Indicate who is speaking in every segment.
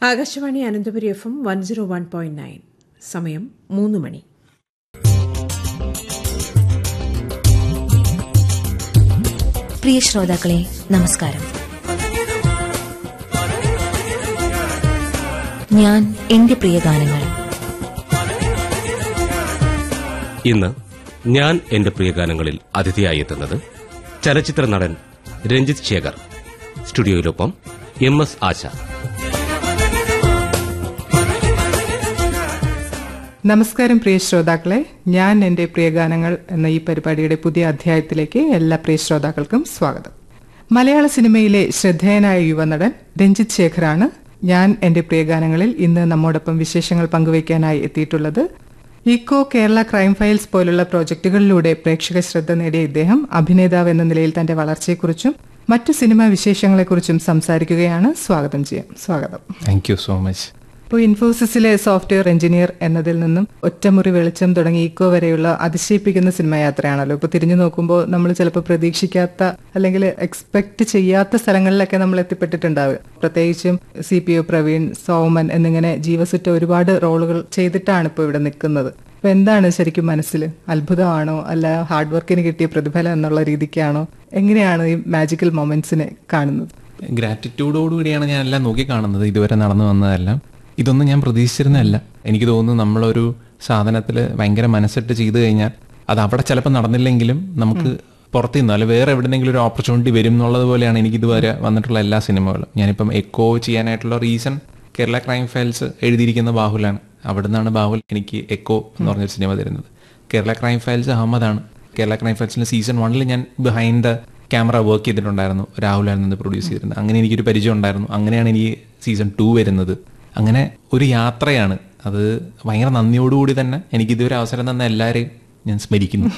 Speaker 1: Akashvani Ananthapuri F M one zero one point nine സമയം മൂന്ന് മണി
Speaker 2: പ്രിയ ശ്രോതാക്കളെ നമസ്കാരം ഞാൻ എന്റെ പ്രിയ ഗാനങ്ങൾ
Speaker 3: ഇന്ന് ഞാൻ എന്റെ പ്രിയ ഗാനങ്ങളിൽ അതിഥിയായി എത്തുന്നത് ചലച്ചിത്ര നടൻ രഞ്ജിത് ശേഖർ സ്റ്റുഡിയോയിലൊപ്പം എം എസ് ആശ
Speaker 4: നമസ്കാരം പ്രിയ ശ്രോതാക്കളെ ഞാൻ എൻ്റെ പ്രിയ ഗാനങ്ങൾ എന്ന ഈ പരിപാടിയുടെ പുതിയ അധ്യായത്തിലേക്ക് എല്ലാ പ്രിയ ശ്രോതാക്കൾക്കും സ്വാഗതം മലയാള സിനിമയിലെ ശ്രദ്ധേയനായ യുവനടൻ രഞ്ജിത്ത് ശേഖറാണ് ഞാൻ എൻ്റെ പ്രിയ ഗാനങ്ങളിൽ ഇന്ന് നമ്മോടൊപ്പം വിശേഷങ്ങൾ പങ്കുവയ്ക്കാനായി എത്തിയിട്ടുള്ളത് ഇക്കോ കേരള ക്രൈം ഫയൽസ് പോലുള്ള പ്രോജക്റ്റുകളിലൂടെ പ്രേക്ഷക ശ്രദ്ധ നേടിയ ഇദ്ദേഹം അഭിനേതാവ് എന്ന നിലയിൽ തന്റെ വളർച്ചയെക്കുറിച്ചും മറ്റു സിനിമാ വിശേഷങ്ങളെക്കുറിച്ചും സംസാരിക്കുകയാണ് സ്വാഗതം ചെയ്യാം സ്വാഗതം
Speaker 5: താങ്ക് യു സോ മച്ച്
Speaker 4: ഇപ്പോൾ ഇൻഫോസിസിലെ സോഫ്റ്റ്വെയർ എഞ്ചിനീയർ എന്നതിൽ നിന്നും ഒറ്റമുറി വെളിച്ചം തുടങ്ങി ഈക്കോ വരെയുള്ള അതിശയിപ്പിക്കുന്ന സിനിമ യാത്രയാണല്ലോ ഇപ്പോൾ തിരിഞ്ഞു നോക്കുമ്പോൾ നമ്മൾ ചിലപ്പോൾ പ്രതീക്ഷിക്കാത്ത അല്ലെങ്കിൽ എക്സ്പെക്ട് ചെയ്യാത്ത സ്ഥലങ്ങളിലൊക്കെ നമ്മൾ എത്തിപ്പെട്ടിട്ടുണ്ടാവുക പ്രത്യേകിച്ചും C P O Praveen Soman എന്നിങ്ങനെ ജീവസുറ്റ ഒരുപാട് റോളുകൾ ചെയ്തിട്ടാണ് ഇപ്പോൾ ഇവിടെ നിൽക്കുന്നത് അപ്പൊ എന്താണ് ശരിക്കും മനസ്സിൽ അത്ഭുതമാണോ അല്ല ഹാർഡ് വർക്കിന് കിട്ടിയ പ്രതിഫലം എന്നുള്ള രീതിക്കാണോ എങ്ങനെയാണ് ഈ മാജിക്കൽ മൊമെന്റ്സിനെ കാണുന്നത്
Speaker 5: ഗ്രാറ്റിറ്റ്യൂഡോടുകൂടിയാണ് ഞാൻ എല്ലാം നോക്കി കാണുന്നത് ഇതുവരെ നടന്നു വന്നതെല്ലാം ഇതൊന്നും ഞാൻ പ്രതീക്ഷിച്ചിരുന്നതല്ല എനിക്ക് തോന്നുന്നു നമ്മളൊരു സാധനത്തിൽ ഭയങ്കര മനസ്സിട്ട് ചെയ്തു കഴിഞ്ഞാൽ അത് അവിടെ ചിലപ്പോൾ നടന്നില്ലെങ്കിലും നമുക്ക് പുറത്തു നിന്ന് അല്ലെ വേറെ എവിടെയെങ്കിലും ഒരു ഓപ്പർച്യൂണിറ്റി വരും എന്നുള്ളത് പോലെയാണ് എനിക്ക് ഇതുവരെ വന്നിട്ടുള്ള എല്ലാ സിനിമകളും ഞാനിപ്പം എക്കോ ചെയ്യാനായിട്ടുള്ള റീസൺ കേരള ക്രൈം ഫയൽസ് എഴുതിയിരിക്കുന്ന ബാഹുലാണ് അവിടെ നിന്നാണ് ബാഹുൽ എനിക്ക് എക്കോ എന്ന് പറഞ്ഞൊരു സിനിമ തരുന്നത് കേരള ക്രൈം ഫയൽസ് അഹമ്മദാണ് കേരള ക്രൈം ഫയൽസിന്റെ സീസൺ വണ്ണിൽ ഞാൻ ബിഹൈൻഡ് ദ ക്യാമറ വർക്ക് ചെയ്തിട്ടുണ്ടായിരുന്നു രാഹുലായിരുന്നു ഇത് പ്രൊഡ്യൂസ് ചെയ്തിരുന്നത് അങ്ങനെ എനിക്കൊരു പരിചയം ഉണ്ടായിരുന്നു അങ്ങനെയാണ് എനിക്ക് സീസൺ ടു വരുന്നത് അങ്ങനെ ഒരു യാത്രയാണ് അത് ഭയങ്കര നന്ദിയോടുകൂടി തന്നെ എനിക്ക് ഇതുവരെ അവസരം തന്ന എല്ലാവരെയും ഞാൻ സ്മരിക്കുന്നു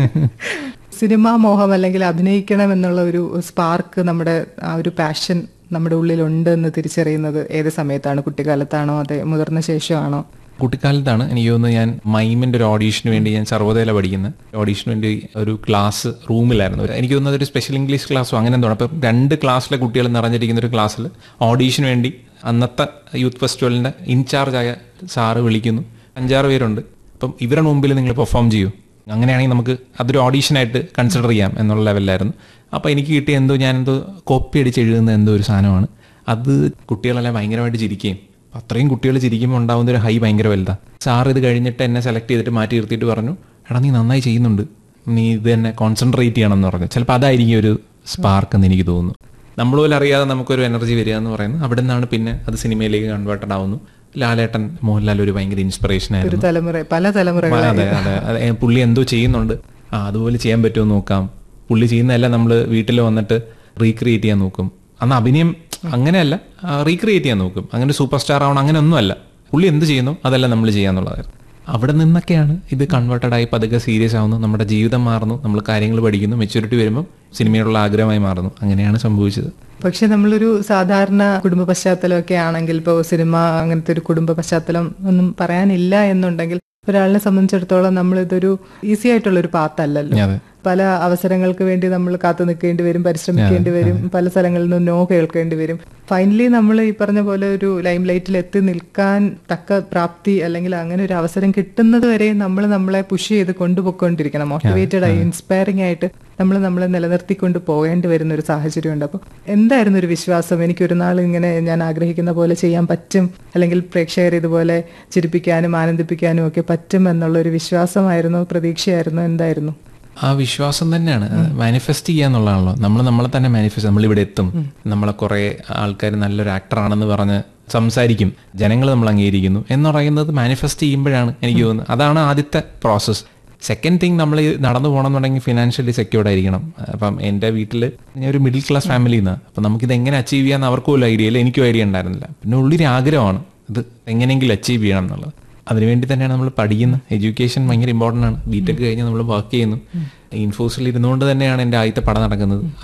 Speaker 4: സിനിമാ മോഹം അല്ലെങ്കിൽ അഭിനയിക്കണം എന്നുള്ള ഒരു സ്പാർക്ക് നമ്മുടെ ആ ഒരു പാഷൻ നമ്മുടെ ഉള്ളിലുണ്ട് എന്ന് തിരിച്ചറിയുന്നത് ഏത് സമയത്താണ് കുട്ടിക്കാലത്താണോ അതെ മുതിർന്ന ശേഷമാണോ
Speaker 5: കുട്ടിക്കാലത്താണ് എനിക്ക് തോന്നുന്നു ഞാൻ മൈമിന്റെ ഒരു ഓഡീഷന് വേണ്ടി ഞാൻ സർവ്വതല പഠിക്കുന്നത് ഓഡീഷന് വേണ്ടി ഒരു ക്ലാസ് റൂമിലായിരുന്നു എനിക്ക് തോന്നുന്നത് ഒരു സ്പെഷ്യൽ ഇംഗ്ലീഷ് ക്ലാസ്സോ അങ്ങനെ എന്തോ അപ്പം രണ്ട് ക്ലാസ്സിലെ കുട്ടികൾ നിറഞ്ഞിരിക്കുന്ന ഒരു ക്ലാസ്സിൽ ഓഡീഷന് വേണ്ടി അന്നത്തെ യൂത്ത് ഫെസ്റ്റിവലിന്റെ ഇൻചാർജായ സാറ് വിളിക്കുന്നു അഞ്ചാറ് പേരുണ്ട് അപ്പം ഇവരുടെ മുമ്പിൽ നിങ്ങൾ പെർഫോം ചെയ്യൂ അങ്ങനെയാണെങ്കിൽ നമുക്ക് അതൊരു ഓഡീഷനായിട്ട് കൺസിഡർ ചെയ്യാം എന്നുള്ള ലെവലിലായിരുന്നു അപ്പോൾ എനിക്ക് കിട്ടിയ എന്തോ ഞാൻ എന്തോ കോപ്പി അടിച്ച് എഴുതുന്ന എന്തോ ഒരു സാധനമാണ് അത് കുട്ടികളെല്ലാം ഭയങ്കരമായിട്ട് ചിരിക്കുകയും അപ്പൊ അത്രയും കുട്ടികൾ ചിരിക്കുമ്പോൾ ഉണ്ടാവുന്ന ഒരു ഹൈ ഭയങ്കര വലുതാണ് സാർ ഇത് കഴിഞ്ഞിട്ട് എന്നെ സെലക്ട് ചെയ്തിട്ട് മാറ്റി നിർത്തിയിട്ട് പറഞ്ഞു എടാ നീ നന്നായി ചെയ്യുന്നുണ്ട് നീ ഇത് തന്നെ കോൺസെൻട്രേറ്റ് ചെയ്യണം എന്ന് പറഞ്ഞു ചിലപ്പോൾ അതായിരിക്കും ഒരു സ്പാർക്ക് എന്ന് എനിക്ക് തോന്നുന്നു നമ്മൾ പോലും അറിയാതെ നമുക്കൊരു എനർജി വരിക എന്ന് പറയുന്നത് അവിടെ നിന്നാണ് പിന്നെ അത് സിനിമയിലേക്ക് കൺവേർട്ടഡ് ആവുന്നു ലാലേട്ടൻ മോഹൻലാൽ ഒരു ഭയങ്കര ഇൻസ്പിറേഷൻ
Speaker 4: ഒരു
Speaker 5: ആയിരുന്നു
Speaker 4: തലമുറ പല തലമുറകൾ
Speaker 5: അതെ അതെ അതെ ഏ, പുള്ളി എന്തോ ചെയ്യുന്നുണ്ട് ആ അതുപോലെ ചെയ്യാൻ പറ്റുമോ നോക്കാം പുള്ളി ചെയ്യുന്നതെല്ലാം നമ്മൾ വീട്ടിൽ വന്നിട്ട് റീക്രിയേറ്റ് ചെയ്യാൻ നോക്കും അന്ന് അഭിനയം അങ്ങനെയല്ല റീക്രിയേറ്റ് ചെയ്യാൻ നോക്കും അങ്ങനെ സൂപ്പർ സ്റ്റാർ ആവണം അങ്ങനെ ഒന്നുമല്ല പുള്ളി എന്ത് ചെയ്യുന്നു അതെല്ലാം നമ്മൾ ചെയ്യാന്നുള്ളതായിരുന്നു അവിടെ നിന്നൊക്കെയാണ് ഇത് കൺവേർട്ടഡ് ആയി പതുക്കെ സീരിയസ് ആവുന്നു നമ്മുടെ ജീവിതം മാറുന്നു നമ്മൾ കാര്യങ്ങൾ പഠിക്കുന്നു മെച്യൂരിറ്റി വരുമ്പോൾ സിനിമയോടുള്ള ആഗ്രഹമായി മാറുന്നു അങ്ങനെയാണ് സംഭവിച്ചത്
Speaker 4: പക്ഷെ നമ്മളൊരു സാധാരണ കുടുംബ പശ്ചാത്തലമൊക്കെ ആണെങ്കിൽ ഇപ്പോൾ സിനിമ അങ്ങനത്തെ ഒരു കുടുംബ പശ്ചാത്തലം ഒന്നും പറയാനില്ല എന്നുണ്ടെങ്കിൽ ഒരാളിനെ സംബന്ധിച്ചിടത്തോളം നമ്മൾ ഇതൊരു ഈസി ആയിട്ടുള്ള ഒരു പാത്തല്ലല്ലോ
Speaker 5: അതെ
Speaker 4: പല അവസരങ്ങൾക്ക് വേണ്ടി നമ്മൾ കാത്തു നിൽക്കേണ്ടി വരും പരിശ്രമിക്കേണ്ടി വരും പല സ്ഥലങ്ങളിൽ നിന്ന് നോ കേൾക്കേണ്ടി വരും ഫൈനലി നമ്മൾ ഈ പറഞ്ഞ പോലെ ഒരു ലൈം ലൈറ്റിൽ എത്തി നിൽക്കാൻ തക്ക പ്രാപ്തി അല്ലെങ്കിൽ അങ്ങനെ ഒരു അവസരം കിട്ടുന്നത് വരെ നമ്മൾ നമ്മളെ പുഷ് ചെയ്ത് കൊണ്ടുപോയിക്കൊണ്ടിരിക്കണം മോട്ടിവേറ്റഡ് ആയി ഇൻസ്പയറിംഗ് ആയിട്ട് നമ്മൾ നമ്മളെ നിലനിർത്തിക്കൊണ്ട് പോകേണ്ടി വരുന്ന ഒരു സാഹചര്യമുണ്ട് അപ്പോൾ എന്തായിരുന്നു ഒരു വിശ്വാസം എനിക്ക് ഒരു നാൾ ഇങ്ങനെ ഞാൻ ആഗ്രഹിക്കുന്ന പോലെ ചെയ്യാൻ പറ്റും അല്ലെങ്കിൽ പ്രേക്ഷകരെ ഇതുപോലെ ചിരിപ്പിക്കാനും ആനന്ദിപ്പിക്കാനും ഒക്കെ പറ്റും എന്നുള്ള ഒരു വിശ്വാസമായിരുന്നു പ്രതീക്ഷയായിരുന്നു എന്തായിരുന്നു
Speaker 5: ആ വിശ്വാസം തന്നെയാണ് മാനിഫെസ്റ്റ് ചെയ്യുക എന്നുള്ളതാണല്ലോ നമ്മൾ നമ്മളെ തന്നെ മാനിഫെസ്റ്റ് നമ്മൾ ഇവിടെ എത്തും നമ്മളെ കുറെ ആൾക്കാർ നല്ലൊരു ആക്ടറാണെന്ന് പറഞ്ഞ് സംസാരിക്കും ജനങ്ങൾ നമ്മൾ അംഗീകരിക്കുന്നു എന്ന് പറയുന്നത് മാനിഫെസ്റ്റ് ചെയ്യുമ്പോഴാണ് എനിക്ക് തോന്നുന്നത് അതാണ് ആദ്യത്തെ പ്രോസസ്സ് സെക്കൻഡ് തിങ് നമ്മൾ നടന്നു പോകണമെന്നുണ്ടെങ്കിൽ ഫിനാൻഷ്യലി സെക്യൂർഡ് ആയിരിക്കണം അപ്പം എൻ്റെ വീട്ടിൽ ഞാൻ ഒരു മിഡിൽ ക്ലാസ് ഫാമിലിയിൽ നിന്നാണ് അപ്പം നമുക്കിത് എങ്ങനെ അച്ചീവ് ചെയ്യാന്ന് അവർക്കും ഒരു ഐഡിയ ഇല്ല എനിക്കും ഐഡിയ ഉണ്ടായിരുന്നില്ല പിന്നെ ഉള്ളൊരു ആഗ്രഹമാണ് ഇത് എങ്ങനെയെങ്കിലും അച്ചീവ് ചെയ്യണം എന്നുള്ളത് അതിനുവേണ്ടി തന്നെയാണ് നമ്മൾ പഠിക്കുന്നത് എഡ്യൂക്കേഷൻ ഭയങ്കര ഇമ്പോർട്ടൻ്റ് ആണ് ബിടെക് കഴിഞ്ഞ് നമ്മൾ വർക്ക് ചെയ്യുന്നു ഇൻഫോസിൽ ഇരുന്നുകൊണ്ട് തന്നെയാണ് എൻ്റെ ആദ്യത്തെ പഠനം നടക്കുന്നത്